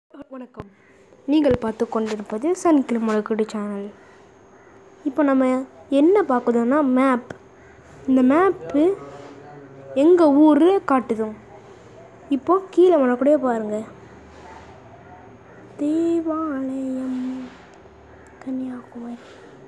வணக்கம் நீங்கள் பார்த்து கொண்டிருப்பது சன் கிளிமொழக்குடி சேனல் இப்போ நம்ம என்ன பார்க்குறோன்னா மேப் இந்த மேப்பு எங்கள் ஊர் காட்டுதும் இப்போ கீழே வரக்கூடிய பாருங்கள் தேவாலயம் கன்னியாகுமரி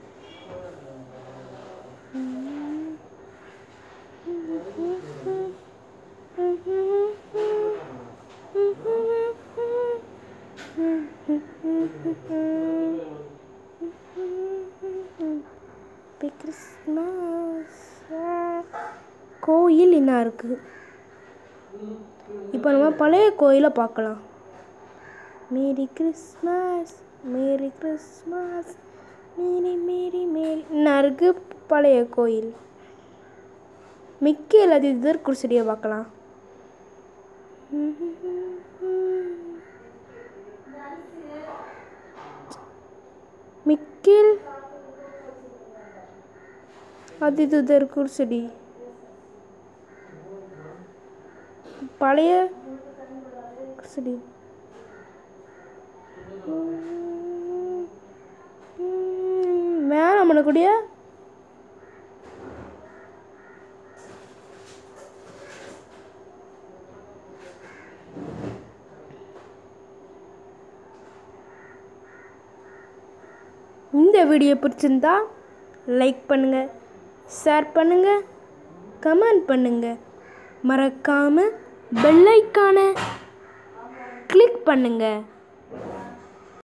இப்போ கிறிஸ்மஸ் கோயில் என்ன இருக்குது இப்போ நம்ம பழைய கோயிலை பார்க்கலாம் மேரி கிறிஸ்மஸ் மேரி கிறிஸ்மஸ் மேரி மேரி மேரி என்ன இருக்குது பழைய கோயில் மிக்க எல்லாத்தையும் இதர் குடிசடியை பார்க்கலாம் மிக்கில் அதிதுதர் குர்சடி பழைய குர்சடி வேணாம் பண்ணக்கூடிய இந்த வீடியோ பிடிச்சிருந்தா லைக் பண்ணுங்கள் ஷேர் பண்ணுங்கள் கமெண்ட் பண்ணுங்கள் மறக்காமல் பெல்லைக்கான கிளிக் பண்ணுங்கள்